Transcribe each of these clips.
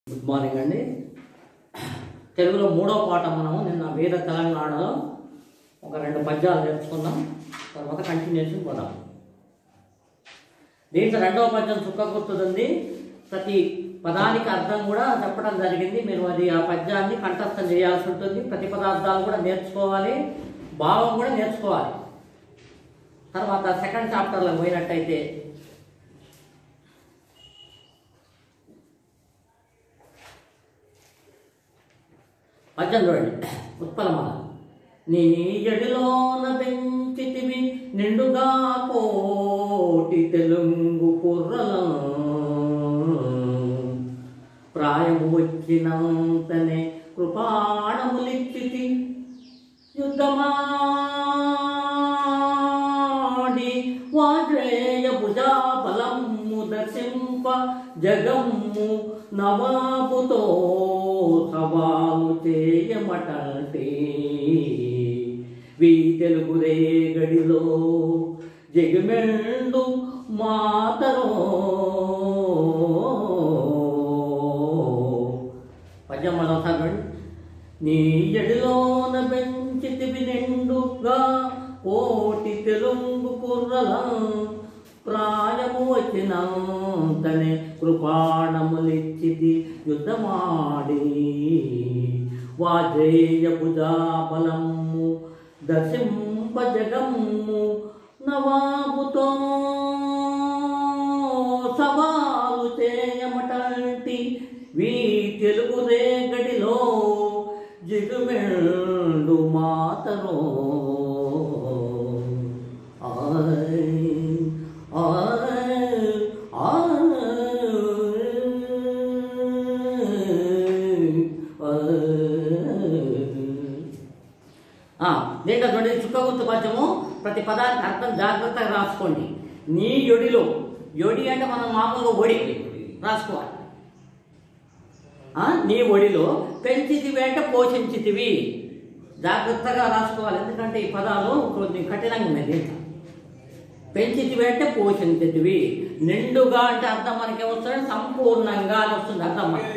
Good morning అండి తెలుగులో మూడో పాఠం మనము నిన్న వేద తెలంగాణలో ఒక రెండు పద్యాలు నేర్చుకున్నాం తర్వాత కంటిన్యూషన్ పోదాం దీంట్లో రెండవ పద్యం చుక్క గుర్తుంది ప్రతి పదానికి అర్థం కూడా చెప్పడం జరిగింది మీరు అది ఆ పద్యాన్ని కంఠస్థం చేయాల్సి ఉంటుంది ప్రతి పదార్థాలు కూడా నేర్చుకోవాలి భావం కూడా నేర్చుకోవాలి తర్వాత సెకండ్ చాప్టర్లో పోయినట్టయితే పద్యం చూడండి ఉత్పలమాల నీ ఎడిలోన పెంచితివి నిండుగా కోటి తెలుగు కుర్రలను ప్రాయము వచ్చినంతనే కృపాణములిచ్చితి యుద్ధమాడి వాజేయ భుజా బలము దర్శింప జగమ్ము నవాబుతో సవాలు చేయమటంటే వీ తెలుగు రేగడిలో జగమెండు మాతరో పద్యం మరోసారి చూడండి. నీ ఎడిలోన పెంచితివి నిండుగా కోటి తెలుగు కుర్రల ప్రాయము వచ్చినంతనే కృపాణములిచ్చితి యుద్ధమాడి వాజేయ భుజాబలము దశింప జగమ్ము నవాబుతో సవాలు చేయమటంటి వీ తెలుగు రేగడిలో జిగుమెండు మాతరో ఆయ్, ఆయ్, ఆయ్. ఆ, దీంట్లో చూడండి చుక్కగుర్తు పద్యము ప్రతి పదానికి అర్థం జాగ్రత్తగా రాసుకోండి నీ యొడిలో యొడి అంటే మనం మామూలుగా ఒడి రాసుకోవాలి ఆ, నీ ఒడిలో పెంచితివి అంటే పోషించితివి జాగ్రత్తగా రాసుకోవాలి ఎందుకంటే ఈ పదాలు కొంచెం కఠినంగా ఉన్నాయి దీంట్లో పెంచితివి అంటే పోషించితివి నిండుగా అంటే అర్థం మనకి ఏమొస్తుంది సంపూర్ణంగా అని వస్తుంది అర్థం మనకి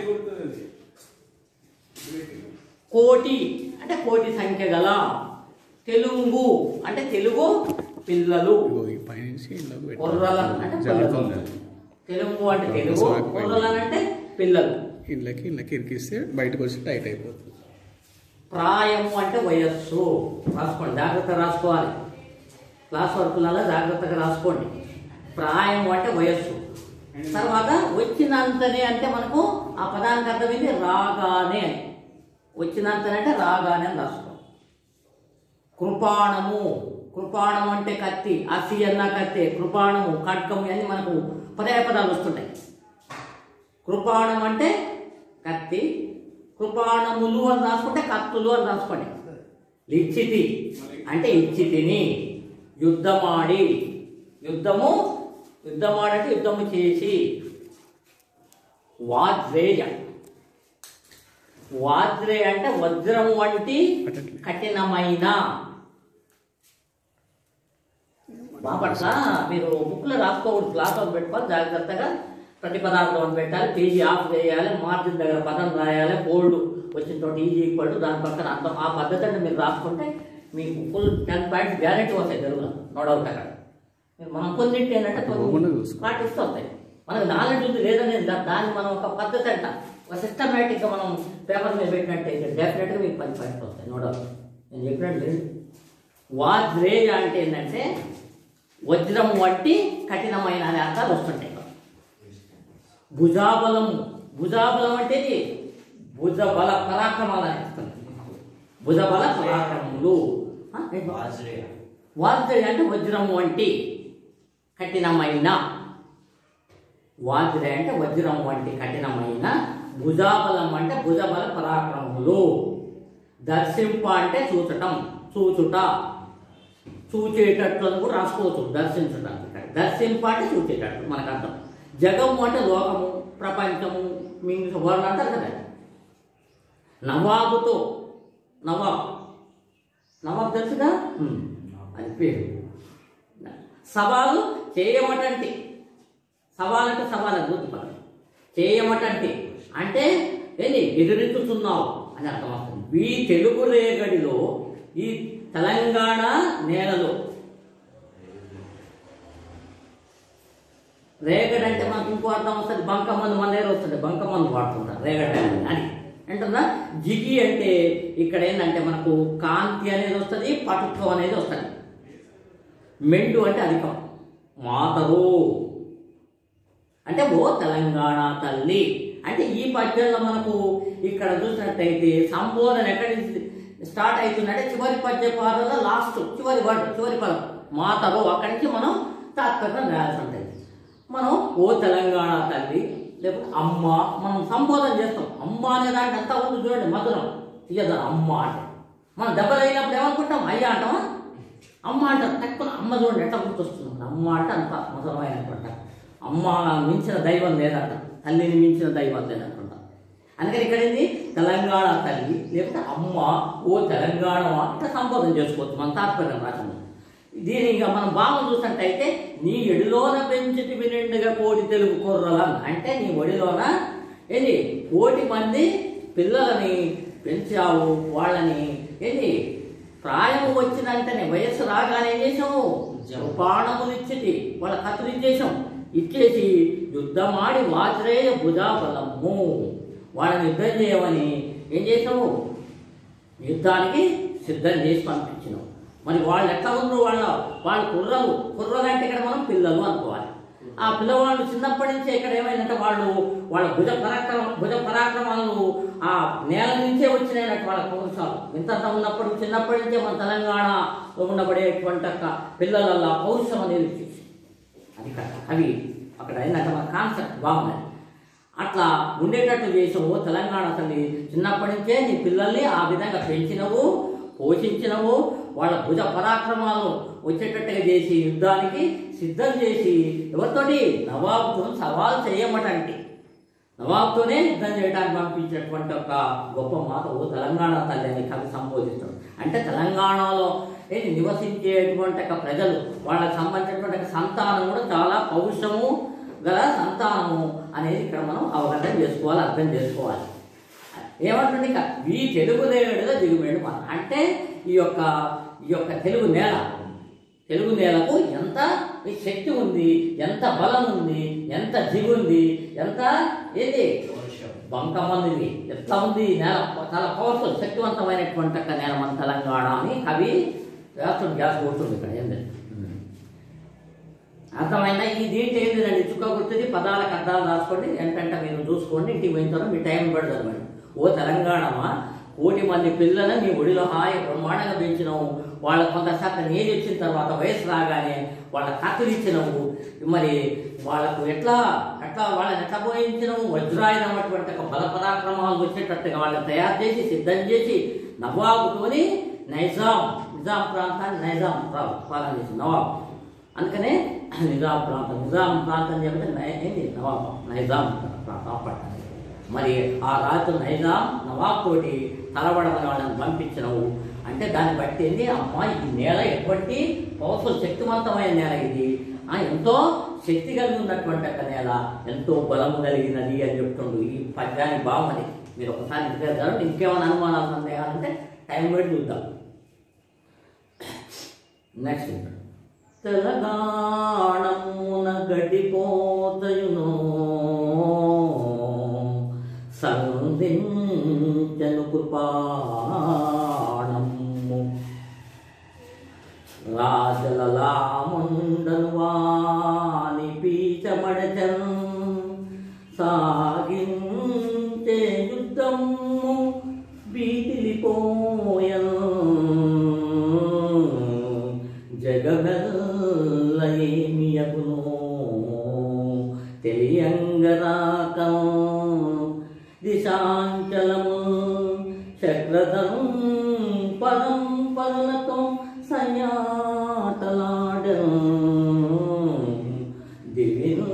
కోటి అంటే కోటి సంఖ్య గల తెలుగు అంటే తెలుగు పిల్లలు ఇగో ఈ పైనుంచి ఇళ్ళకు పెట్టాలి. కుర్రల అంటే జారుతుంది పిల్లలు అది. తెలుగు అంటే తెలుగు కుర్రలు అంటే పిల్లలు ఇళ్ళకి ఇళ్ళకి ఇరికిస్తే బయటకు వచ్చి టైట్ అయిపోతుంది ప్రాయము అంటే వయస్సు రాసుకోండి జాగ్రత్తగా రాసుకోవాలి క్లాస్ వర్కులలో జాగ్రత్తగా రాసుకోండి ప్రాయం అంటే వయస్సు తర్వాత వచ్చినంతనే అంటే మనకు ఆ పదానికి అర్థమైంది రాగానే అని. వచ్చినంతనే అంటే రాగానే అని రాసుకో కృపాణము కృపాణం అంటే కత్తి అసి అన్న కత్తి కృపాణము ఖడ్గము అని మనకు పదే పదాలు వస్తుంటాయి కృపాణం అంటే కత్తి కృపాణములు అని రాసుకుంటే కత్తులు అని రాసుకోండి లిచ్చితి అంటే ఇచ్చితిని యుద్ధమాడి యుద్ధము యుద్ధమాడంటే యుద్ధము చేసి వాజ్రేయ వాజ్రే అంటే వజ్రం వంటి కఠినమైన బాపట్ల మీరు బుక్లో రాసుకోకూడదు క్లాస్ ఆఫ్ పెట్టుకోవాలి జాగ్రత్తగా ప్రతి పదార్థం పెట్టాలి పేజీ ఆఫ్ చేయాలి మార్జిన్ దగ్గర పదం రాయాలి బోల్డ్ వచ్చిన తోటి ఈజీ ఈక్వల్ దాని పక్కన అర్థం ఆ పద్ధతి అంటే మీరు రాసుకుంటే మీకు ఫుల్ టెన్ పాయింట్స్ గ్యారెంటీ వస్తాయి తెలుగులో నో డౌట్ అక్కడ మీరు మనం కొన్నింటి ఏంటంటే తప్పకుండా కొన్ని చూసుకో. పాటిస్తూ వస్తాయి మనకు నాలెడ్జ్ ఉంది లేదనేది దా- దాన్ని మనం ఒక పద్ధతి అంట ఒక సిస్టమేటిక్గా మనం పేపర్ మీద పెట్టినట్టయితే డెఫినెట్గా మీకు పది పాయింట్స్ వస్తాయి నో డౌట్ నేను చెప్పినట్టు లేదు వాజ్రేయ అంటే ఏంటంటే వజ్రం వంటి కఠినమైన అనే అర్థాలు వస్తుంటాయి భుజాబలము భుజాబలం అంటే ఇది భుజబల పరాక్రమాలు అని వస్తుంది భుజబల పరాక్రమములు ఆ, ఏంటి? వాజ్రేయ అంటే వజ్రం వంటి కఠినమైన వాజ్రే అంటే వజ్రం వంటి కఠినమైన భుజాబలం అంటే భుజబల పరాక్రమములు దర్శింప అంటే చూచటం చూచుట చూచేటట్లు అని కూడా రాసుకోవచ్చు దర్శించడానికి దర్శింప అంటే చూచేటట్లు మనకు అర్థం జగము అంటే లోకము ప్రపంచము మీన్స్ వరల్డ్ అంటారు కదా నవాబుతో నవాబ్ నవాబ్ తెలుసుగా ఉమ్, అది పేరు సవాలు చేయమటంటి సవాల్ అంటే సవాల్ అది గుర్తుపడాలి చేయమటంటి అంటే ఏంటి ఎదురెత్తుతున్నావు అని అర్థం వస్తుంది ఈ తెలుగు రేగడిలో ఈ తెలంగాణ నేలలో రేగడి అంటే మనకు ఇంకో అర్థం వస్తుంది బంకమందు మన దగ్గర వస్తుంది బంకమందు వాడుతుంటారు రేగడి అని అని అంటున్నా జిగి అంటే ఇక్కడ ఏంటంటే మనకు కాంతి అనేది వస్తుంది పటుత్వం అనేది వస్తుంది మెండు అంటే అధికం మాతరు అంటే ఓ తెలంగాణ తల్లి అంటే ఈ పద్యంలో మనకు ఇక్కడ చూసినట్టయితే సంబోధన ఎక్కడి నుంచి స్టార్ట్ అవుతుందంటే చివరి పద్య పాదంలో లాస్ట్ చివరి వర్డ్ చివరి పదం మాతరు అక్కడి నుంచి మనం తాత్పర్యం రాయాల్సి ఉంటుంది మనం ఓ తెలంగాణ తల్లి లేకపోతే అమ్మ మనం సంబోధన చేస్తాం అమ్మ అనే దాంట్లో ఎంత ఉంది చూడండి మధురం తీయదా అమ్మ అంటే మనం దెబ్బలు అయినప్పుడు ఏమనుకుంటాం అయ్యా అంటామా అమ్మ అంటారు తక్కువ అమ్మ చూడండి ఎట్లా గుర్తొస్తుంది అమ్మ అంటే అంత మధురమైనటువంటి అమ్మ మించిన దైవం లేదంట తల్లిని మించిన దైవం లేదనుకుంటా అందుకని ఇక్కడ ఏంది తెలంగాణ తల్లి లేకపోతే అమ్మ ఓ తెలంగాణ ఇట్లా సంబోధన చేసుకోవచ్చు మన తాత్పర్యం రాసింది దీని ఇంకా మనం బాగా చూసినట్టయితే నీ ఎడిలోన పెంచిటి వినిండుగా కోటి తెలుగు కుర్రలం అంటే నీ ఒడిలోన ఏంది కోటి మంది పిల్లలని పెంచావు వాళ్ళని ఏంది ప్రాయం వచ్చినంటనే వయస్సు రాగానే ఏం చేసాము ప్రాణములు ఇచ్చేది వాళ్ళ కథలు ఇచ్చేసాం ఇచ్చేసి యుద్ధమాడి వాజ్రేయ భుజాబలము వాళ్ళని యుద్ధం చేయమని ఏం చేసాము యుద్ధానికి సిద్ధం చేసి పంపించినాం మరి వాళ్ళు ఎట్లా ఉన్నారు వాళ్ళ వాళ్ళ కుర్రలు కుర్రలు అంటే ఇక్కడ మనం పిల్లలు అనుకోవాలి ఆ పిల్లవాళ్ళు చిన్నప్పటి నుంచే ఇక్కడ ఏమైందంటే వాళ్ళు వాళ్ళ భుజ పరాక్రమ భుజ పరాక్రమాలు ఆ నేల నుంచే వచ్చినాయన్నట్టు వాళ్ళ పౌరుషాలు ఇంతంత ఉన్నప్పుడు చిన్నప్పటి నుంచే మన తెలంగాణలో ఉండబడేటువంటి యొక్క పిల్లల పౌరుషం అనేది వచ్చేసి అది కథ అవి అక్కడ ఏంటంటే మన కాన్సెప్ట్ బాగున్నది అట్లా ఉండేటట్టు చేసావు తెలంగాణ తల్లి చిన్నప్పటి నుంచే నీ పిల్లల్ని ఆ విధంగా పెంచినవు పోషించినవు వాళ్ళ భుజ పరాక్రమాలు వచ్చేటట్టుగా చేసి యుద్ధానికి సిద్ధం చేసి ఎవరితోటి నవాబుతో సవాల్ చేయమటంటే నవాబ్తోనే యుద్ధం చేయడానికి పంపించినటువంటి ఒక గొప్ప మాట ఓ తెలంగాణ తల్లి అని కవి సంబోధిస్తాడు అంటే తెలంగాణలో ఏంటి నివసించేటువంటి ఒక ప్రజలు వాళ్ళకి సంబంధించినటువంటి ఒక సంతానం కూడా చాలా పౌరుషము గల సంతానము అనేది ఇక్కడ మనం అవగాహన చేసుకోవాలి అర్థం చేసుకోవాలి ఏమంటుంది ఇక ఈ తెలుగు దేవుడిలో దిగుబడి మన అంటే ఈ యొక్క ఈ యొక్క తెలుగు నేల తెలుగు నేలకు ఎంత శక్తి ఉంది ఎంత బలం ఉంది ఎంత జిగుంది ఎంత ఏది బంకమంది ఎట్లా ఉంది ఈ నేల చాలా పవర్ఫుల్ శక్తివంతమైనటువంటి ఒక నేల మన తెలంగాణ అని కవి వేస్తుంది గ్యాస్ కొడుతుంది ఇక్కడ ఏంటంటే అర్థమైందా ఈ దీంట్లో ఏంటి రండి చుక్క గుర్తుంది పదాలకు అర్థాలు రాసుకోండి ఏంటంటే మీరు చూసుకోండి ఇంటికి పోయిన తర్వాత మీ టైం పడుతుంది మేడం ఓ తెలంగాణమా కోటి మంది పిల్లలను నీ ఒడిలో హాయి బ్రహ్మాండంగా పెంచినావు వాళ్ళ కొంత శాతం ఏజ్ వచ్చిన తర్వాత వయసు రాగానే వాళ్ళ కత్తులు ఇచ్చినావు మరి వాళ్ళకు ఎట్లా ఎట్లా వాళ్ళని ఎట్లా పోయించినావు వజ్రాయుధం అటువంటి ఒక బల పరాక్రమాలు వచ్చేటట్టుగా వాళ్ళని తయారు చేసి సిద్ధం చేసి నవాబుతోని నైజాం నిజాం ప్రాంతాన్ని నైజాం ప్రా- పాలన చేసి నవాబ్ అందుకనే నిజాం ప్రాంతం నిజాం ప్రాంతం చెబితే నై- ఏంటి నవాబ్ నైజాం ప్రాంతం పట్టాలి మరి ఆ రాజు నైజాం నవాబ్ తోటి తలబడమని వాళ్ళని పంపించినవు అంటే దాన్ని బట్టి ఏంది అమ్మ ఈ నేల ఎటువంటి పవర్ఫుల్ శక్తివంతమైన నేల ఇది ఆ ఎంతో శక్తి కలిగి ఉన్నటువంటి ఒక నేల ఎంతో బలము కలిగినది అని చెప్తుండు ఈ పద్యానికి బాగుంది మీరు ఒకసారి ఇంటికి వెళ్తారు ఇంకేమైనా అనుమానాలు సందేహాలంటే టైం పెట్టి చూద్దాం నెక్స్ట్ తెలంగాణమున గడిపోతయును సంధించను కృపాణము రాజలలాముండను వాని పీచమడచన్ సాగించే యుద్ధము బీతిలిపోయన్ జగమెల్లయేమియగును తెలియంగరాకం దిశాంచలము చక్రధం పరంపరలతో సయాటలాడను దివిను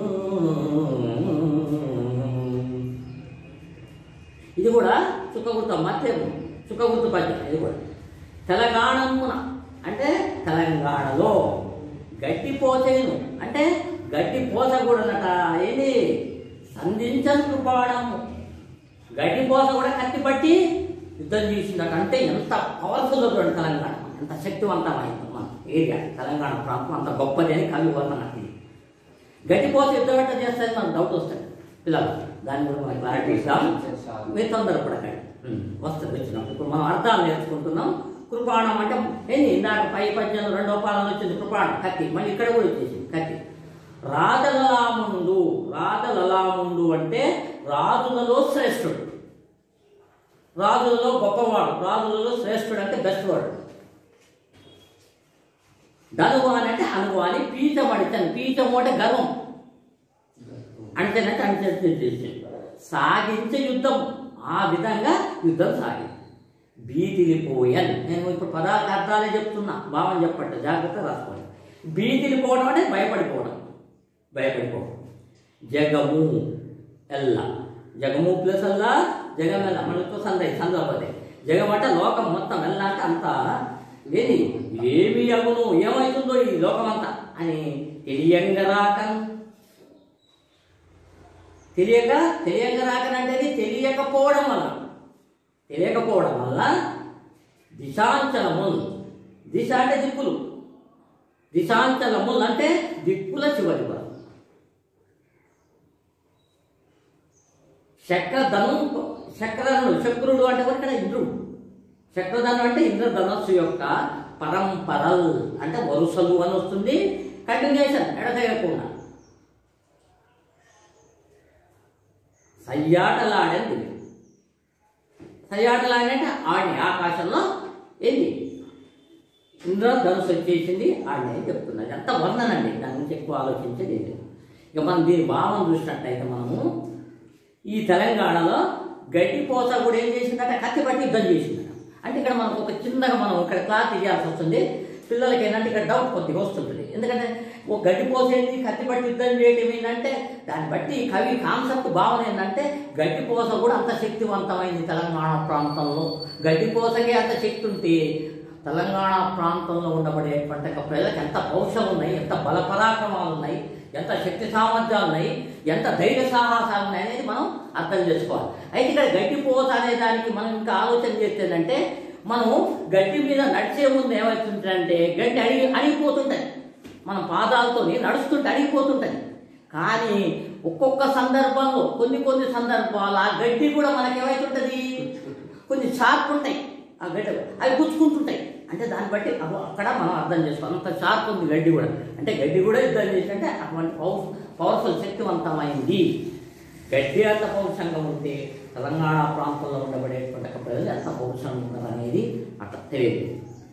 ఇది కూడా చుక్కగుర్త మధ్యము చుక్కగుర్తు పద్యం ఇది కూడా తెలంగాణమున అంటే తెలంగాణలో గడ్డి పోసేను అంటే గడ్డి పోసకూడనట ఏంది సంధించను కృపాణము గడ్డిపోస కూడా కత్తి పట్టి యుద్ధం చేసిందట అంటే ఎంత పవర్ఫుల్ చూడండి తెలంగాణ ఎంత శక్తివంతమైంది మన ఏరియా తెలంగాణ ప్రాంతం అంత గొప్పది అని కవి వర్ణన ఇది గడ్డిపోస యుద్ధం ఎట్లా చేస్తుంది మనకు డౌట్ వస్తుంది పిల్లలు దాని గురించి మనకి క్లారిటీ ఇస్తాం మీరు తొందరపడకండి ఉమ్, వస్తుంది వచ్చినప్పుడు ఇప్పుడు మనం అర్థాలు నేర్చుకుంటున్నాం కృపాణం అంటే ఏంది ఇందాక పై పద్యం రెండో పాలన వచ్చింది కృపాణం కత్తి మళ్ళీ ఇక్కడ కూడా వచ్చేసింది కత్తి రాజలలాముండు రాజలలాముండు అంటే రాజులలో శ్రేష్ఠుడు రాజులలో గొప్పవాడు రాజులలో శ్రేష్ఠుడు అంటే బెస్ట్ వాడు ధనువాని అంటే అనువాని పీచమడితను పీచము అంటే గర్వం అంటేనంటే అంటే సాగించే యుద్ధం ఆ విధంగా యుద్ధం సాగింది బీతిలిపోయన్ నేను ఇప్పుడు పదార్థ అర్థాలే చెప్తున్నా భావం చెప్పండి జాగ్రత్త రాసుకోండి బీతిలిపోవడం అంటే భయపడిపోవడం భయపడిపోవడం జగము ఎల్ల జగము ప్లస్ అల్లా జగమెల్ల మనకు సందై సందపదే జగం అంటే లోకం మొత్తం ఎల్ల అంటే అంతా ఏది ఏమి అగును ఏమవుతుందో ఈ లోకమంతా అని తెలియంగా రాకన్ తెలియక తెలియక రాకనంటే అది తెలియకపోవడం వల్ల తెలియకపోవడం వల్ల దిశాంచలముల్ దిశ అంటే దిక్కులు దిశాంచలముల్ అంటే దిక్కుల చివరి వరకు చక్రధను చక్రధనుడు చక్రుడు అంటే కూడా ఇక్కడ ఇంద్రుడు చక్రధను అంటే ఇంద్రధనస్సు యొక్క పరంపరల్ అంటే వరుసలు అని వస్తుంది కంటిన్యూషన్ ఎడతెగకుండా సయ్యాటలాడని సయ్యాటలాడంటే ఆడి ఆకాశంలో ఏంది ఇంద్రధనుసు వచ్చేసింది ఆడిని అని చెప్తున్నది అంత వర్ణనండి దాని గురించి ఎక్కువ ఆలోచించేది లేదు ఇక మనం దీని భావం చూసినట్టయితే మనము ఈ తెలంగాణలో గడ్డిపోత కూడా ఏం చేసిందట కత్తి పట్టి యుద్ధం చేసిందట అంటే ఇక్కడ మనకు ఒక చిన్నగా మనం ఇక్కడ క్లాత్ ఇవ్వాల్సి వస్తుంది పిల్లలకి ఏంటంటే ఇక్కడ డౌట్ కొద్దిగా వస్తుంటుంది ఎందుకంటే ఓ గడ్డిపోస ఏంటి కత్తి పట్టి యుద్ధం చేయడం ఏంటంటే దాన్ని బట్టి కవి కాన్సెప్ట్ భావన ఏంటంటే గడ్డిపోస కూడా అంత శక్తివంతమైంది తెలంగాణ ప్రాంతంలో గడ్డిపోసకే అంత శక్తి ఉంటే తెలంగాణ ప్రాంతంలో ఉండబడేటువంటి ఒక ప్రజలకు ఎంత పౌరుషం ఉన్నాయి ఎంత బల పరాక్రమాలు ఉన్నాయి ఎంత శక్తి సామర్థ్యాలు ఉన్నాయి ఎంత ధైర్య సాహసాలు ఉన్నాయి అనేది మనం అర్థం చేసుకోవాలి అయితే ఇక్కడ గడ్డి పోత అనే దానికి మనం ఇంకా ఆలోచన చేస్తేనంటే మనం గడ్డి మీద నడిచే ముందు ఏమవుతుందంటే గడ్డి అడిగి అడిగిపోతుంటాయి మనం పాదాలతో నడుస్తుంటే అడిగిపోతుంటాయి కానీ ఒక్కొక్క సందర్భంలో కొన్ని కొన్ని సందర్భాలు ఆ గడ్డి కూడా మనకి ఏమవుతుంటుంది కొన్ని షార్ప్ ఉంటాయి ఆ గడ్డి అవి గుచ్చుకుంటుంటాయి అంటే దాన్ని బట్టి అగో అక్కడ మనం అర్థం చేసుకోవాలి అంత షార్ప్ ఉంది గడ్డి కూడా అంటే గడ్డి కూడా యుద్ధం చేసిందంటే అటువంటి పవర్ పవర్ఫుల్ శక్తివంతమైంది గడ్డి అంత పౌరుషంగా ఉంటే తెలంగాణ ప్రాంతంలో ఉండబడేటువంటి ఒక ప్రజలు ఎంత పౌరుషంగా ఉంటారు అనేది అట్లా తెలియదు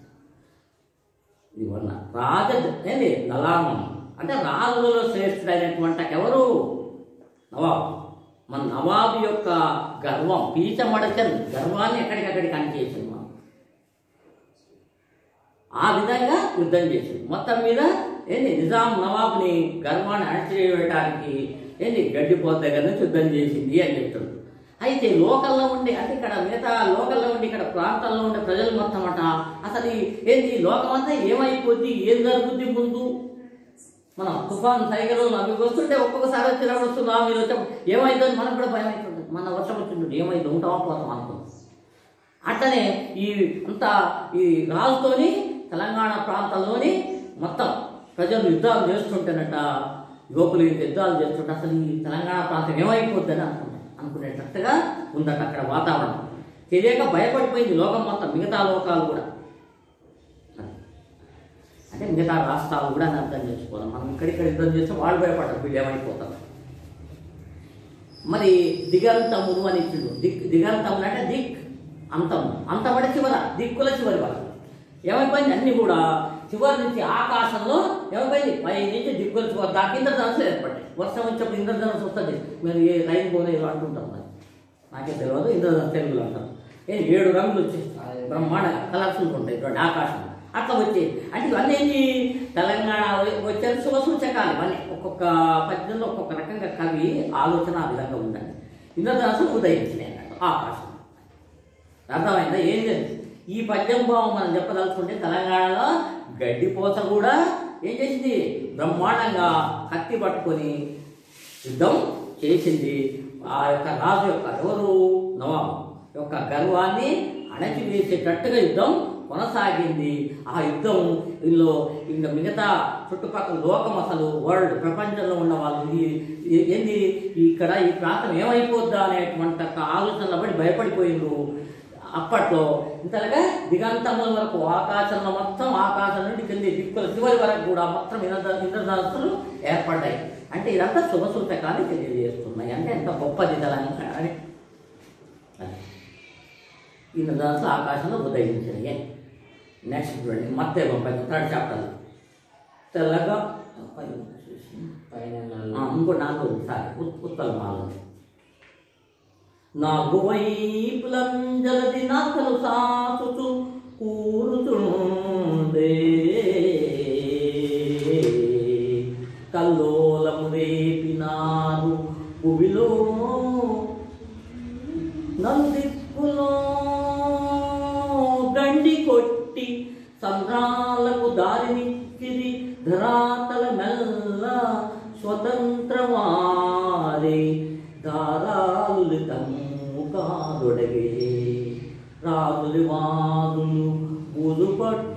ఇది వల్ల రాజ ఏంది లలామం అంటే రాజులలో శ్రేష్ఠుడైనటువంటి ఎవరు నవాబు మన నవాబు యొక్క గర్వం పీచమడచన్ గర్వాన్ని ఎక్కడికక్కడికి అనిచేసింది మనం ఆ విధంగా యుద్ధం చేసింది మొత్తం మీద ఏంది నిజాం నవాబుని గర్వాన్ని అణచివేయడానికి ఏంది గడ్డిపోత దగ్గర నుంచి యుద్ధం చేసింది అని చెప్తుంది అయితే లోకల్లో ఉండి అంటే ఇక్కడ మిగతా లోకల్లో ఉండి ఇక్కడ ప్రాంతాల్లో ఉండే ప్రజలు మొత్తం అట అసలు ఈ- ఏంది ఈ లోకం అంతా ఏమైపోద్ది ఏం జరుగుద్ది ముందు మనం తుఫాన్ సైగలు అవి వస్తుంటే ఒక్కొక్కసారి వచ్చినప్పుడు వస్తుంది ఆ మీరు వచ్చాం ఏమైందని మనకు కూడా భయం అవుతుంది మన వర్షం వచ్చింటుంది ఏమైంది ఉంటామా పోతాం అనుకుంటాం అట్లనే ఈ అంతా ఈ రాజుతోని తెలంగాణ ప్రాంతంలోని మొత్తం ప్రజలు యుద్ధాలు చేస్తుంటేనట యువకులు యుద్ధాలు చేస్తుంటే అసలు ఈ తెలంగాణ ప్రాంతం ఏమైపోద్దని అనుకుంటాం అనుకునేటట్టుగా ఉందట అక్కడ వాతావరణం తెలియక భయపడిపోయింది లోకం మొత్తం మిగతా లోకాలు కూడా అంటే మిగతా రాష్ట్రాలు కూడా అని అర్థం చేసుకోవాలి మనం ఇక్కడిక్కడ యుద్ధం చేస్తే వాళ్ళు భయపడరు వీళ్ళు ఏమైపోతారు మరి దిగంతమును అని ఇచ్చిండు దిక్ దిగంతములు అంటే దిక్ అంతము అంతం అంటే చివర దిక్కుల చివరి వరకు ఏమైపోయింది అన్ని కూడా చివరి నుంచి ఆకాశంలో ఏమైపోయింది పై నుంచి దిక్కుల చివరి దాకా ఇంద్రధనుసులు ఏర్పడ్డాయి వర్షం వచ్చినప్పుడు ఇంద్రధనుసు వస్తుంది మీరు ఏ రైన్ బోన్ ఏదో అంటుంటాం మరి నాకే తెలియదు ఇంద్రధనుసు తెలుగులో అంటారు ఏ ఏడు రంగులు వచ్చేస్తాయి బ్రహ్మాండ కలర్ఫుల్ ఉంటాయి చూడండి ఆకాశం అట్లా వచ్చేది అంటే ఇవన్నీ ఏంటి తెలంగాణ వచ్చే శుభ సూచకాలు ఇవన్నీ ఒక్కొక్క పద్యంలో ఒక్కొక్క రకంగా కవి ఆలోచన ఆ విధంగా ఉందండి ఇంద్రధనుసు ఉదయించినాయి అన్నట్టు ఆకాశం అర్థమైందా ఏం లేదు ఈ పద్యం భావం మనం చెప్పదలుచుకుంటే తెలంగాణలో గడ్డిపోత కూడా ఏం చేసింది బ్రహ్మాండంగా కత్తి పట్టుకొని యుద్ధం చేసింది ఆ యొక్క రాజు యొక్క ఎవరు నవాబు యొక్క గర్వాన్ని అణచివేసేటట్టుగా యుద్ధం కొనసాగింది ఆ యుద్ధం ఇందులో ఇంకా మిగతా చుట్టుపక్కల లోకం అసలు వరల్డ్ ప్రపంచంలో ఉన్న వాళ్ళు ఇది ఇది ఏంది ఇక్కడ ఈ ప్రాంతం ఏమైపోద్దా అనేటువంటి ఒక ఆలోచనలో పడి భయపడిపోయిండ్రు అప్పట్లో ఇంతలాగా దిగంతముల వరకు ఆకాశంలో మొత్తం ఆకాశం నుండి కింది దిక్కుల చివరి వరకు కూడా మొత్తం ఇంద్ర ఇంద్రధనస్సులు ఏర్పడ్డాయి అంటే ఇదంతా శుభసూచకాన్ని తెలియజేస్తున్నాయి అంటే ఎంత గొప్పది తెలంగాణ అని అది. ఇంద్రధనస్సు ఆకాశంలో ఉదయించినాయి నెక్స్ట్ చూడండి మత్తే పంపై థర్డ్ చాప్టర్ తెల్లగా పైన చూసి. పైన ఆ, ఇంకో నాలుగు సారి ఉత్- ఉత్తల మాల నాలుగు వైపులంజలది నాకలు సాచుచు కూరుచుండే కల్లోలము రేపినారు భూమిలో నందిక్కులో గండి కొట్టి సంద్రాలకు దారినిచ్చిరి ధరాతల మెల్ల స్వతంత్రవారే దారాలితము కాదొడగే రాజులి వాదులు బుదు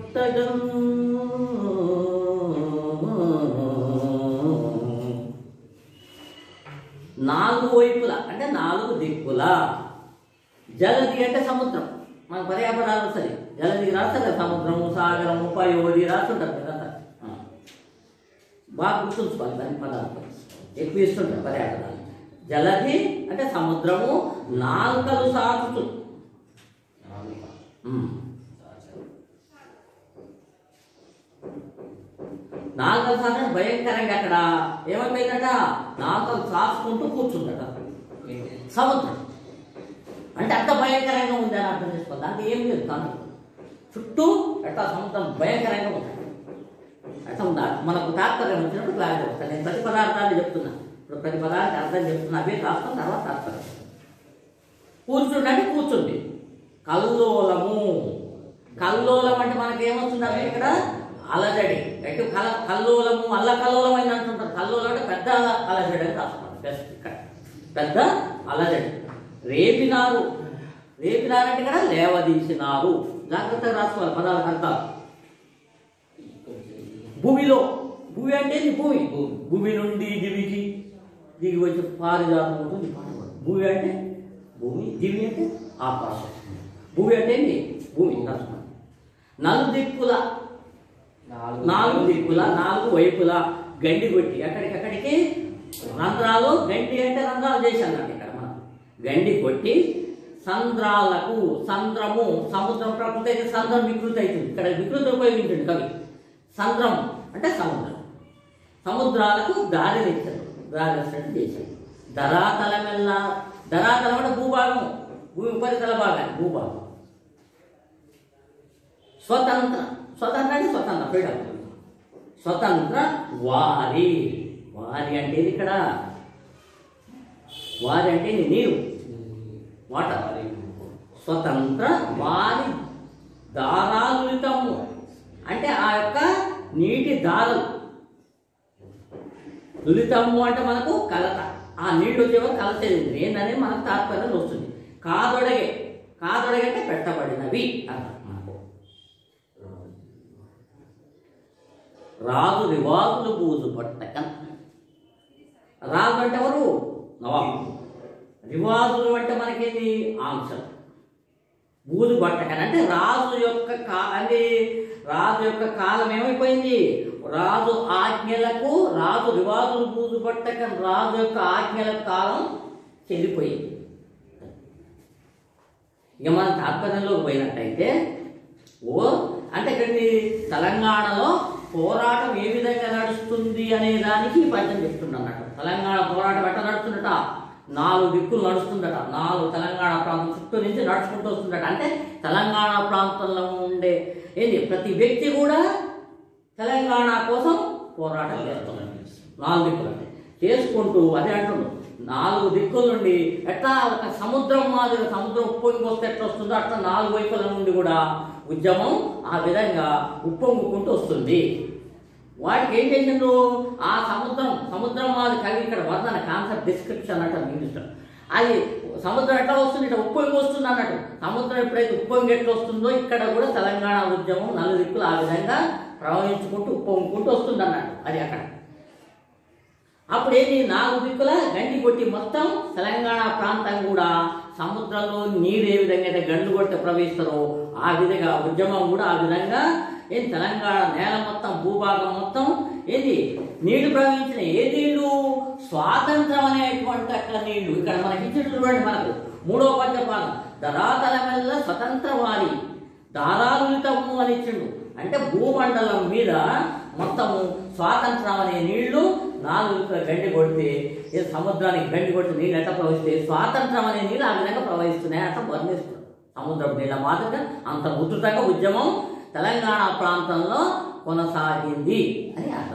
నాలుగు వైపుల అంటే నాలుగు దిక్కుల జలది అంటే సముద్రం మన పర్యాపదాలు సరే జలది రాస్తారు కదా సముద్రము సాగరము పయోది రాస్తుంటారు కదా ఆ. బాగా గుర్తుంచుకోవాలి దాని పదార్థం ఎక్కువ ఇస్తుంటారు పర్యాపదాలు జలది అంటే సముద్రము నాలుకలు సాగుతూ ఉమ్. నాలుకలు సాగు భయంకరంగా అక్కడ ఏమైపోయిందట నాలుకలు సాసుకుంటూ కూర్చుందట సముద్రం అంటే అంత భయంకరంగా ఉంది అని అర్థం చేసుకోవాలి దాంట్లో ఏం లేదు దాంట్లో చుట్టూ ఎట్లా సముద్రం భయంకరంగా ఉంది అట్లా ఉందా మనకు తాత్పర్యం వచ్చినప్పుడు క్లారిటీ వస్తాను నేను ప్రతి పదార్థాలు చెప్తున్నా ఇప్పుడు ప్రతి పదార్థానికి అర్థం చెప్తున్నా అవే రాస్తాం తర్వాత తాత్పర్యం కూర్చుంటే అంటే కూర్చుంది కల్లోలము కల్లోలం అంటే మనకి ఏమొస్తుంది అవి ఇక్కడ అలజడి ఎటు కల కల్లోలము అల్ల కల్లోలం అని అంటుంటారు కల్లోలం అంటే పెద్ద అలజడి అని రాస్తున్నారు బెస్ట్ ఇక్కడ పెద్ద అలజడి రేపినారు రేపినారంటే ఇక్కడ లేవదీసినారు జాగ్రత్తగా రాసుకోవాలి పదాలకు అర్థాలు భూమిలో భూమి అంటే ఇది భూమి భూమి నుండి దివికి దిగి వచ్చి పారిజాతం ఉంటుంది పారిజాతం. భూమి అంటే భూమి దివి అంటే ఆకాశం భూమి అంటే ఏంటి భూమి రాసుకోండి నలు దిక్కుల నాలుగు దిక్కుల నాలుగు వైపుల గండి కొట్టి ఎక్కడికక్కడికి రంధ్రాలు గండి అంటే రంధ్రాలు చేశాను ఇక్కడ మనం గండి కొట్టి సంద్రాలకు సంద్రము సముద్రం ప్రకృతి అయితే సంద్రం వికృతి అవుతుంది ఇక్కడ వికృతి ఉపయోగించండి కవి సంద్రం అంటే సముద్రం సముద్రాలకు దారినిచ్చారు దారిచ్చినట్టు చేశారు ధరాతలమెల్లా ధరాతలం అంటే భూభాగం భూమి ఉపరితల భాగాన్ని భూభాగం స్వతంత్ర స్వతంత్ర అంటే స్వతంత్ర ఫ్రీడమ్ స్వతంత్ర వారి వారి అంటే ఇది ఇక్కడ వారి అంటే ఇది నీరు వాటర్ స్వతంత్ర వారి దారాలుతము అంటే ఆ యొక్క నీటి దారులు లులితము అంటే మనకు కలత ఆ నీళ్ళు వచ్చేవో కలతేది ఏంటనేది మనకు తాత్పర్యం వస్తుంది కాదొడగే కాదొడగే అంటే పెట్టబడినవి అర్థం మనకు రాజు రివాజులు బూజు పట్టకన్ రాజు అంటే ఎవరు నవాబు రివాజులు అంటే మనకేది ఆంక్షలు బూజు పట్టకన్ అంటే రాజు యొక్క కా అంటే రాజు యొక్క కాలం ఏమైపోయింది రాజు ఆజ్ఞలకు రాజు రివాజులు బూజు పట్టకన్ రాజు యొక్క ఆజ్ఞల కాలం చెల్లిపోయింది ఇక మనం తాత్పర్యంలోకి పోయినట్టయితే ఓ అంటే ఇక్కడ తెలంగాణలో పోరాటం ఏ విధంగా నడుస్తుంది అనే దానికి ఈ పద్యం చెప్తుండన్నట్టు తెలంగాణ పోరాటం ఎట్లా నడుస్తుందట నాలుగు దిక్కులు నడుస్తుందట నాలుగు తెలంగాణ ప్రాంతం చుట్టూ నుంచి నడుచుకుంటూ వస్తుందట అంటే తెలంగాణ ప్రాంతంలో ఉండే ఏంది ప్రతి వ్యక్తి కూడా తెలంగాణ కోసం పోరాటం చేస్తున్నాడు నాలుగు దిక్కులు అంటే చేసుకుంటూ అదే అంటున్నాడు నాలుగు దిక్కుల నుండి ఎట్లా ఒక సముద్రం మాదిరి సముద్రం ఉప్పొంగి వస్తే ఎట్లా వస్తుందో అట్లా నాలుగు వైపుల నుండి కూడా ఉద్యమం ఆ విధంగా ఉప్పొంగుకుంటూ వస్తుంది వాటికి ఏం చేసిండ్రు ఆ సముద్రం సముద్రం మాది కవి ఇక్కడ వర్ణన కాన్సెప్ట్ డిస్క్రిప్షన్ అంటారు ఇంగ్లీష్లో అది సముద్రం ఎట్లా వస్తుంది ఇట్లా ఉప్పొంగి వస్తుంది అన్నట్టు సముద్రం ఎప్పుడైతే ఉప్పొంగి ఎట్లా వస్తుందో ఇక్కడ కూడా తెలంగాణ ఉద్యమం నలుదిక్కులు ఆ విధంగా ప్రవహించుకుంటూ ఉప్పొంగుకుంటూ వస్తుంది అన్నట్టు అది అక్కడ అప్పుడు ఏంటి నాలుగు దిక్కుల గండి కొట్టి మొత్తం తెలంగాణ ప్రాంతం కూడా సముద్రంలో నీరు ఏ విధంగా అయితే గండు కొట్టి ప్రవహిస్తారో ఆ విధంగా ఉద్యమం కూడా ఆ విధంగా ఏం తెలంగాణ నేల మొత్తం భూభాగం మొత్తం ఏంటి నీళ్లు ప్రవహించిన ఏ నీళ్లు స్వాతంత్రం అనేటువంటి అక్కడ నీళ్లు ఇక్కడ మనకి ఇచ్చేట్లు చూడండి మనకు మూడో పద్యపాదం ధరాతల వల్ల స్వతంత్రవాది దారాలుతము అని ఇచ్చిండు అంటే భూమండలం మీద మొత్తము స్వాతంత్రం అనే నీళ్లు నాలుగు గండి కొడితే ఏ సముద్రానికి గండి కొడితే నీళ్ళు ఎట్లా ప్రవహిస్తే స్వాతంత్రం అనే నీళ్ళు ఆ విధంగా ప్రవహిస్తున్నాయి అట్లా వర్ణిస్తున్నారు సముద్రం నీళ్ళ మాదిరిగా అంత ఉధృతంగా ఉద్యమం తెలంగాణ ప్రాంతంలో కొనసాగింది అని అర్థం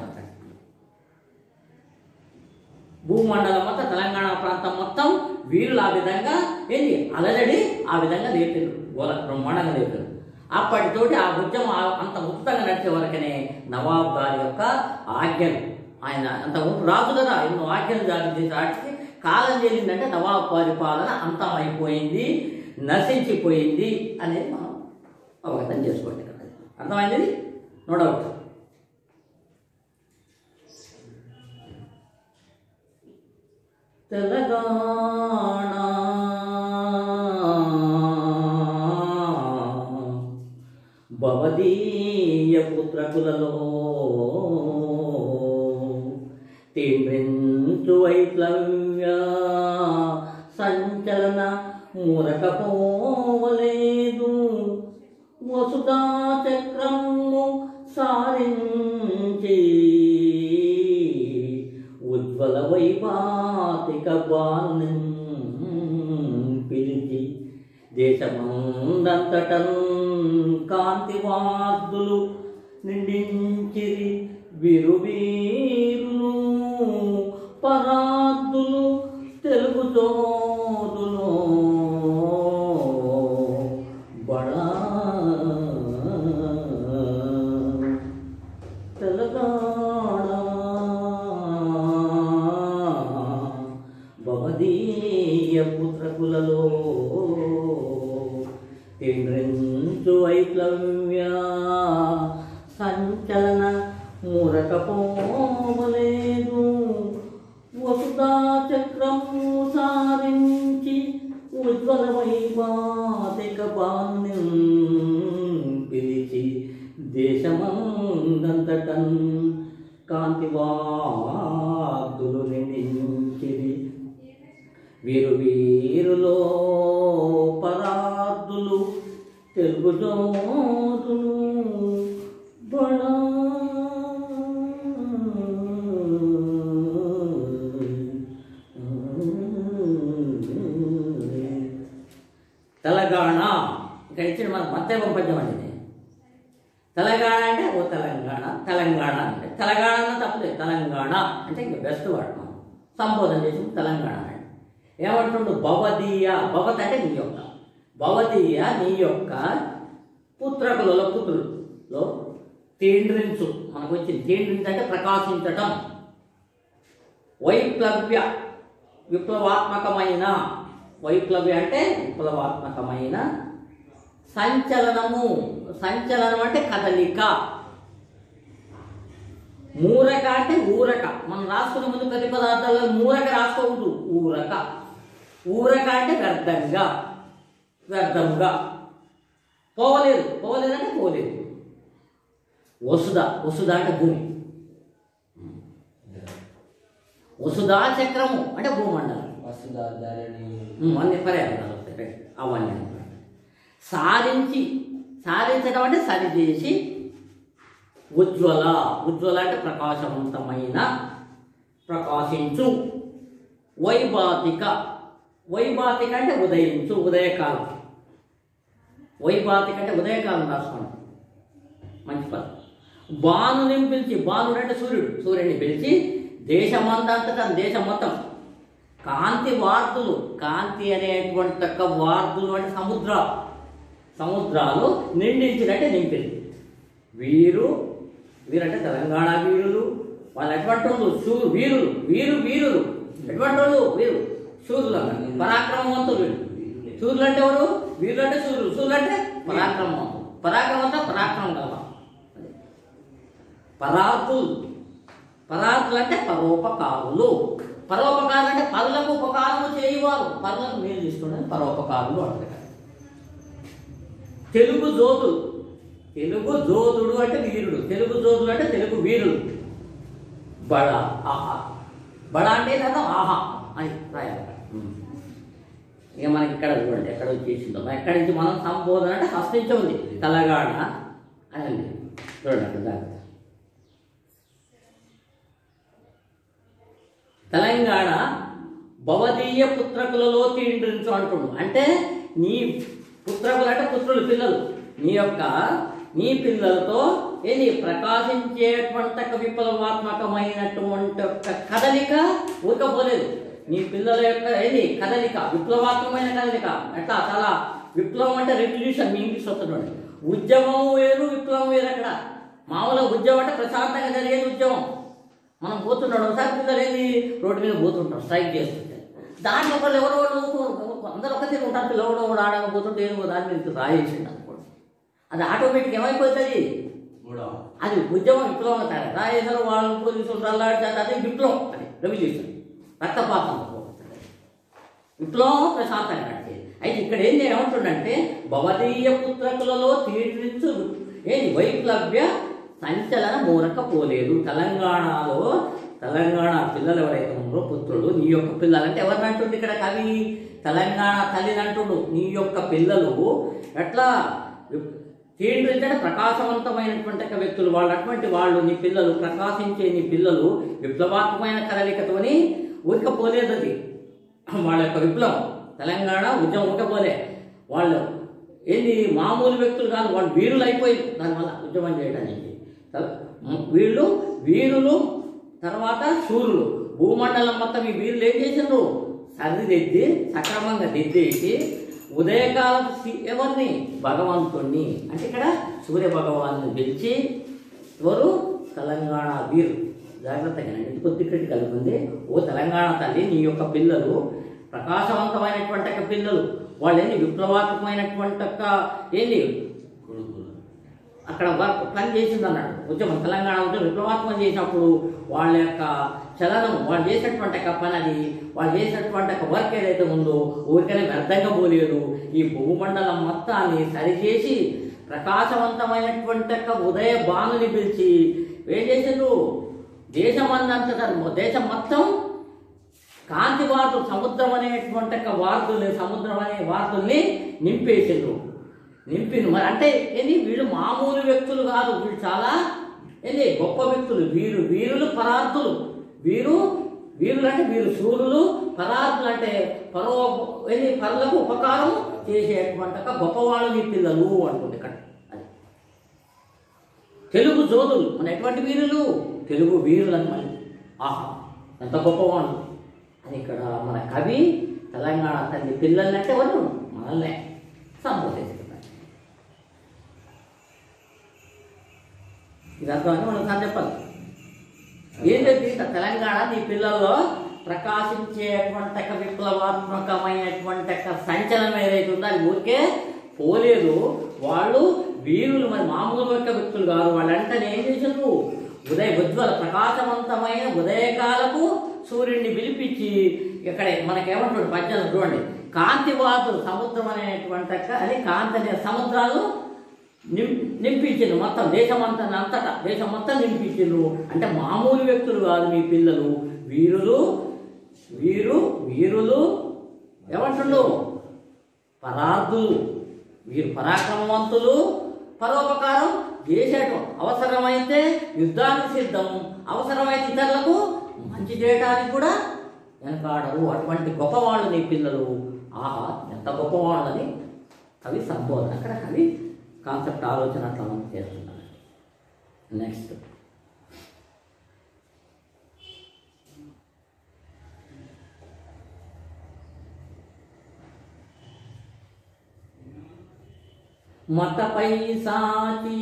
భూమండలం మొత్తం తెలంగాణ ప్రాంతం మొత్తం వీరులు ఆ విధంగా ఏంటి అలజడి ఆ విధంగా లేపారు గోల బ్రహ్మాండంగా లేపారు అప్పటితోటి ఆ ఉద్యమం ఆ- అంత ఉచితంగా నడిచే వరకనే నవాబ్ గారి యొక్క ఆజ్ఞలు ఆయన అంత ముందు రాజు కదా ఎన్నో ఆజ్ఞలు జారీ చేసి వాటికి కాలం చేరిందంటే నవాబ్ పరిపాలన అంతం అయిపోయింది నశించిపోయింది అనేది మనం అవగతం చేసుకోండి ఇక్కడ అర్థమైంది నో డౌట్ తెలంగాణ భవదీయ పుత్రకులలో తీవ్రించు వైప్లవ్య సంచలన మురకపోవలేదు వసుదా చక్రము సారించి ఉజ్వల వైపాతిక బాణం పిలిచి దేశమందంతటం కాంతివాద్దులు నిండించిరి విరువీరులు పరాద్దులు తెలుగు చోదులు బడా తెలంగాణ భవదీయ పుత్రకులలో కేంద్రించు వైప్లవ్య సంచలన మురకపోవలేదు వసుదా చక్రము సారించి ఉజ్వల వైవాతిక బాణ్యం పిలిచి దేశమందంతటన్ కాంతివాదులు నిందించిరి వీరు వీరులో పరాదులు తెలుగు జోదులు బడా తెలంగాణ ఇక్కడ ఇచ్చిన మన మధ్య పద్యం అండి ఇది. తెలంగాణ అంటే ఓ తెలంగాణ తెలంగాణ అంటే తెలంగాణ అన్న తప్పలేదు తెలంగాణ అంటే ఇంకా బెస్ట్ వాడు మనం సంబోధన చేసి తెలంగాణ అంటే ఏమంటుండు భవదీయ భవత్ అంటే నీ యొక్క భవదీయ నీ యొక్క పుత్రకులలో పుత్రులలో తీండ్రించు మనకు వచ్చింది తీండ్రించు అంటే ప్రకాశించటం వైప్లవ్య విప్లవాత్మకమైన వైప్లవ్య అంటే విప్లవాత్మకమైన సంచలనము సంచలనం అంటే కదలిక మూరక అంటే ఊరక మనం రాసుకునే ముందు ప్రతి పదార్థాల్లో మూరక రాసుకోవద్దు ఊరక ఊరక అంటే వ్యర్థంగా వ్యర్థంగా పోవలేదు పోవలేదు అంటే పోలేదు వసుద వసుద అంటే భూమి వసుదా చక్రము అంటే భూమండలం వసుధాధారణి ఉమ్, అన్ని పర్యాటకాలు వస్తాయి రైట్. అవన్నీ అనుకోండి. సాధించి సాధించడం అంటే సరిచేసి ఉజ్వల ఉజ్వల అంటే ప్రకాశవంతమైన ప్రకాశించు వైభాతిక వైభాతిక అంటే ఉదయించు ఉదయకాలం వైభాతిక అంటే ఉదయకాలం రాసుకోండి మంచి పదం బాణుని పిలిచి బాణుడు అంటే సూర్యుడు సూర్యుడిని పిలిచి దేశమందంతటా దేశం మొత్తం కాంతి వార్తులు కాంతి అనేటువంటి యొక్క వార్తులు అంటే సముద్ర సముద్రాలు నిండించినట్టే నింపింది వీరు వీరంటే తెలంగాణ వీరులు వాళ్ళు ఎటువంటి వాళ్ళు శూ వీరులు వీరు వీరులు ఎటువంటి వాళ్ళు వీరు శూరులు అన్నారు పరాక్రమవంతులు వీళ్ళు శూరులు అంటే ఎవరు వీరులు అంటే శూరులు శూరులు అంటే పరాక్రమవంతులు పరాక్రమంతో పరాక్రమం కలవా పరార్థులు పరార్థులు అంటే పరోపకారులు పరోపకారులు అంటే పరులకు ఉపకారము చేయవారు పరులకు మేలు తీసుకున్నది పరోపకారులు అంటారు తెలుగు జోతులు తెలుగు జోతుడు అంటే వీరుడు తెలుగు జోతుడు అంటే తెలుగు వీరుడు బడ ఆహా బడ అంటే ఏంటంటే ఆహా అని రాయాలి ఇక మనకి ఇక్కడ చూడండి ఎక్కడ వచ్చేసిందో మరి ఎక్కడి నుంచి మనం సంబోధన అంటే ఫస్ట్ నుంచే ఉంది తెలంగాణ అని ఉంది చూడండి అక్కడ జాగ్రత్త తెలంగాణ భవదీయ పుత్రకులలో తీండ్రించు అంటుండు అంటే నీ పుత్రకులు అంటే పుత్రులు పిల్లలు నీ యొక్క నీ పిల్లలతో ఏంది ప్రకాశించేటువంటి ఒక విప్లవాత్మకమైనటువంటి ఒక కదలిక ఊరకపోలేదు నీ పిల్లల యొక్క ఏంది కదలిక విప్లవాత్మకమైన కదలిక ఎట్లా చాలా విప్లవం అంటే రెవల్యూషన్ మీ ఇంగ్లీష్ వస్తున్నాడు ఉద్యమం వేరు విప్లవం వేరు అక్కడ మామూలుగా ఉద్యమం అంటే ప్రశాంతంగా జరిగేది ఉద్యమం మనం పోతున్నాడు ఒకసారి పిల్లలు ఏంది రోడ్డు మీద పోతుంటాం స్ట్రైక్ చేస్తుంటే దాంట్లో ఒకళ్ళు ఎవరో వాళ్ళు ఊరుకోరు. అందరూ ఒక తీరు ఉంటారు పిల్లవాడు కూడా ఆడకపోతుంటే ఏదో దాని మీద రాయేసిండు అనుకోండి అది ఆటోమేటిక్ ఏమైపోతుంది అది ఉద్యమం విప్లవం అవుతారు రాయేసారు వాళ్ళు పోలీసులు రల్లాడితే అది విప్లవం అది రెవల్యూషన్ రక్తపాతం విప్లవం ప్రశాంతంగా అంటే అయితే ఇక్కడ ఏం ఏమంటుండంటే భవదీయ పుత్రకులలో తీర్చు ఏంది వైప్లవ్య సంచలన మూరక పోలేదు తెలంగాణలో తెలంగాణ పిల్లలు ఎవరైతే ఉన్నారో పుత్రులు నీ యొక్క పిల్లలు అంటే ఎవరిని అంటుంది ఇక్కడ కవి తెలంగాణ తల్లిని అంటుండు నీ యొక్క పిల్లలు ఎట్లా తీండ్రించడం ప్రకాశవంతమైనటువంటి ఒక వ్యక్తులు వాళ్ళు అటువంటి వాళ్ళు నీ పిల్లలు ప్రకాశించే నీ పిల్లలు విప్లవాత్మకమైన కదలికతోని ఊరికపోలేదు అది వాళ్ళ యొక్క విప్లవం తెలంగాణ ఉద్యమం ఊరికపోలే వాళ్ళు ఏంది మామూలు వ్యక్తులు కాదు వాళ్ళు వీరులు అయిపోయి దానివల్ల ఉద్యమం చేయడానికి త- వీళ్ళు వీరులు తర్వాత శూరులు భూమండలం మొత్తం ఈ వీరులు ఏం చేసిండ్రు సరిదిద్ది సక్రమంగా దిద్దేసి ఉదయకాలం సి- ఎవరిని భగవంతుణ్ణి అంటే ఇక్కడ సూర్య భగవాన్ని పిలిచి ఎవరు తెలంగాణ వీరు జాగ్రత్తగా ఇది కొద్ది క్రిటికల్ ఉంది ఓ తెలంగాణ తల్లి నీ యొక్క పిల్లలు ప్రకాశవంతమైనటువంటి యొక్క పిల్లలు వాళ్ళు ఏంది విప్లవాత్మకమైనటువంటి యొక్క ఏంది అక్కడ వర్క్ పని చేసింది అన్నాడు ఉద్యమం తెలంగాణ ఉద్యమం విప్లవాత్మకం చేసినప్పుడు వాళ్ళ యొక్క చలనం వాళ్ళు చేసేటువంటి యొక్క పని అది వాళ్ళు చేసేటువంటి ఒక వర్క్ ఏదైతే ఉందో ఊరికనే వ్యర్థంగా పోలేదు ఈ భూమండలం మొత్తాన్ని సరిచేసి ప్రకాశవంతమైనటువంటి యొక్క ఉదయ బాణుని పిలిచి ఏం చేసిండ్రు దేశమందంతటా దేశం మొత్తం కాంతి వార్తలు సముద్రం అనేటువంటి ఒక వార్తల్ని సముద్రం అనే వార్తల్ని నింపేసిండ్రు నింపిండు మరి అంటే ఏంది వీళ్ళు మామూలు వ్యక్తులు కాదు వీళ్ళు చాలా ఏంది గొప్ప వ్యక్తులు వీరు వీరులు పరార్థులు వీరు వీరులు అంటే వీరు సూర్యులు పరార్థులు అంటే పరో ఏంది పరులకు ఉపకారం చేసేటువంటి ఒక గొప్పవాళ్ళు నీ పిల్లలు అంటుంది ఇక్కడ అది తెలుగు జోధులు మన ఎటువంటి వీరులు తెలుగు వీరులు అని మళ్ళీ ఆహా ఎంత గొప్పవాళ్ళు అని ఇక్కడ మన కవి తెలంగాణ తల్లి పిల్లల్ని అంటే వాళ్ళు మనల్నే సంబోధిస్తున్నారు ఇది అర్థమని మనం సార్ చెప్పాలి ఏంటంటే ఇంత తెలంగాణ నీ పిల్లల్లో ప్రకాశించేటువంటి ఒక విప్లవాత్మకమైనటువంటి ఒక సంచలనం ఏదైతే ఉందో అది ఊరికే పోలేదు వాళ్ళు వీరులు మరి మామూలు యొక్క వ్యక్తులు కాదు వాళ్ళంతా ఏం చేసారు ఉదయ ఉజ్వల ప్రకాశవంతమైన ఉదయకాలపు సూర్యుడిని పిలిపించి ఇక్కడ మనకేమంటాడు పద్యాలు చూడండి కాంతివాతులు సముద్రం అనేటువంటి ఒక- అది కాంతి అనే సముద్రాలు నిం నింపించిండు మొత్తం దేశమంతా అంతటా దేశం మొత్తం నింపించిండ్రు అంటే మామూలు వ్యక్తులు కాదు మీ పిల్లలు వీరులు వీరు వీరులు ఏమంటుండు పరార్థులు వీరు పరాక్రమవంతులు పరోపకారం చేసేటం అవసరమైతే యుద్ధానికి సిద్ధం అవసరమైతే ఇతరులకు మంచి చేయడానికి కూడా వెనకాడరు అటువంటి గొప్పవాళ్ళు నీ పిల్లలు ఆహా ఎంత గొప్పవాళ్ళని కవి సంబోధన అక్కడ కవి కాన్సెప్ట్ ఆలోచన అట్లా మనం చేస్తున్నాడు నెక్స్ట్ మతపై సాచి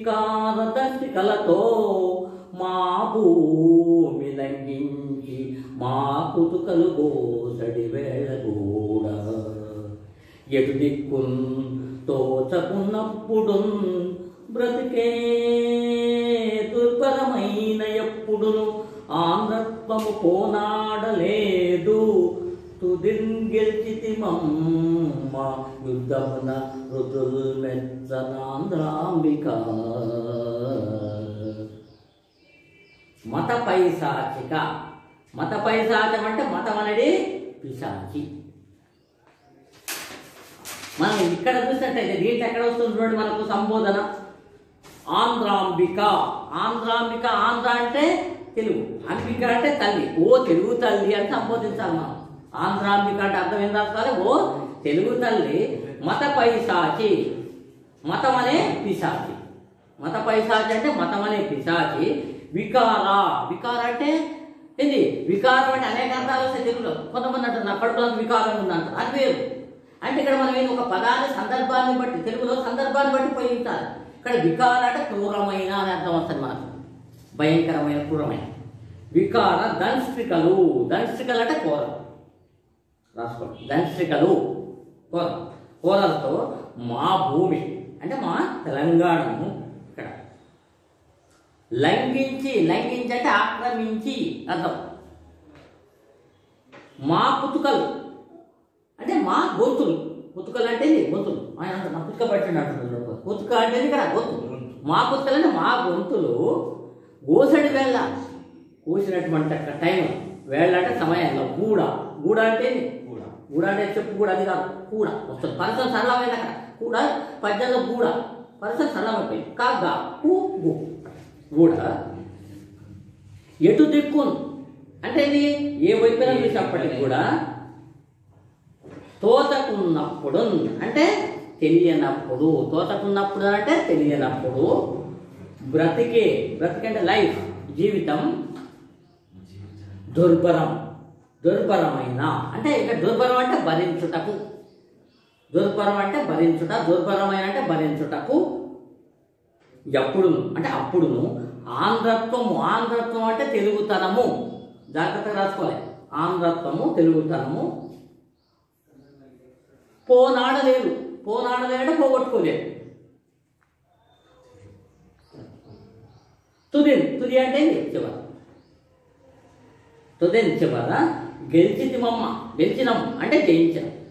వికార దశికలతో మా భూమి లంఘించి మా కుతుకలు గోసడి వేళ కూడా ఎటు దిక్కున్ తోచకున్నప్పుడు బ్రతికే దుర్భరమైన ఎప్పుడును ఆంధ్రత్వము పోనాడలేదు తుదిన్ గెలిచితి మమ్మ యుద్ధమున రుతుల్ మెచ్చనాంధ్రాంబిక మత పైశాచిక మత పైశాచం అంటే మతం అనేది పిశాచి మనం ఇక్కడ చూసినట్టయితే దీంట్లో ఎక్కడ వస్తుంది చూడండి మనకు సంబోధన ఆంధ్రాంబిక ఆంధ్రాంబిక ఆంధ్ర అంటే తెలుగు అంబిక అంటే తల్లి ఓ తెలుగు తల్లి అని సంబోధించాలి మనం ఆంధ్రాంబిక అంటే అర్థం ఏం రాసుకోవాలి ఓ తెలుగు తల్లి మత పైశాచి మతం అనే పిశాచి మత పైశాచి అంటే మతం అనే పిశాచి వికార వికార అంటే ఏంది వికారం అంటే అనేక అర్థాలు వస్తాయి తెలుగులో కొంతమంది అంటారు నా కడుపులో వికారం ఉందంటారు అది వేరు అంటే ఇక్కడ మనం ఏంది ఒక పదాన్ని సందర్భాన్ని బట్టి తెలుగులో సందర్భాన్ని బట్టి ఉపయోగించాలి ఇక్కడ వికార అంటే క్రూరమైన అని అర్థం వస్తుంది మనకు భయంకరమైన క్రూరమైన వికార దంష్టికలు దంష్టికలు అంటే కూర రాసుకోండి దంష్టికలు కూర కూరలతో మా భూమి అంటే మా తెలంగాణను ఇక్కడ లంఘించి లంఘించి అంటే ఆక్రమించి అర్థం మా పుతుకలు అంటే మా గొంతులు పుతుకలు అంటే ఇది గొంతులు ఆయన అంటారు, నా పుతుక పట్టిండు అంటున్నారు పుతుక అంటే ఇక్కడ గొంతు మా పుతుకలు అంటే మా గొంతులు గోసడి వేళ్ళ కోసినటువంటి అక్కడ టైం వేళ్ళ అంటే సమయంలో గూడ గూడ అంటే ఇది. గూడ అంటే చెప్పు కూడా అది కాదు కూడా వస్తుంది పరిసరం సరళమైంది అక్కడ కూడా పద్యంలో గూడ పరిసరం సరళమైపోయింది కాగా కు గు గూడ ఎటు దిక్కును అంటే ఇది ఏ వైపున చూసినప్పటికీ కూడా తోతకున్నప్పుడు అంటే తెలియనప్పుడు తోతకున్నప్పుడు అంటే తెలియనప్పుడు బ్రతికే బ్రతికంటే లైఫ్ జీవితం దుర్భరం దుర్భరమైన అంటే ఇక దుర్భరం అంటే భరించుటకు దుర్భరం అంటే భరించుట దుర్భరమైన అంటే భరించుటకు ఎప్పుడును అంటే అప్పుడును ఆంధ్రత్వము ఆంధ్రత్వం అంటే తెలుగుతనము జాగ్రత్తగా రాసుకోవాలి ఆంధ్రత్వము తెలుగుతనము పోనాడలేదు పోనాడలేదంటే పోగొట్టుకోలేదు తుది తుది అంటే ఇది చివర తుది చివర గెలిచింది మమ్మ గెలిచినాం అంటే జయించాం